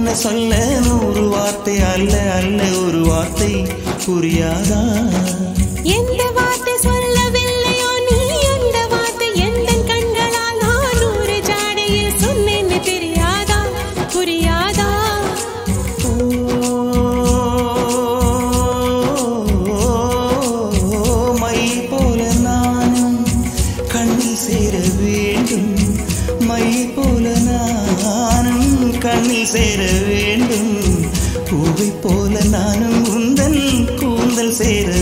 என்ன சொல்ல நூறு வார்த்தை அல்ல அல்ல ஒரு வார்த்தை புரியாதா எந்த வார்த்தை சொல்லவில்லையோ நீ அந்த வார்த்தை எந்த கண்களால் நான் ஒரு ஜாடையில் சொன்னேன்னு தெரியாதா புரியாதா ஓ, மை போல நானும் கண்ணில் சேர வேண்டும் மை போல நானும் கண்ணில் சேர வேண்டும் பூவை போல நானும் உந்தன் கூந்தல் சேர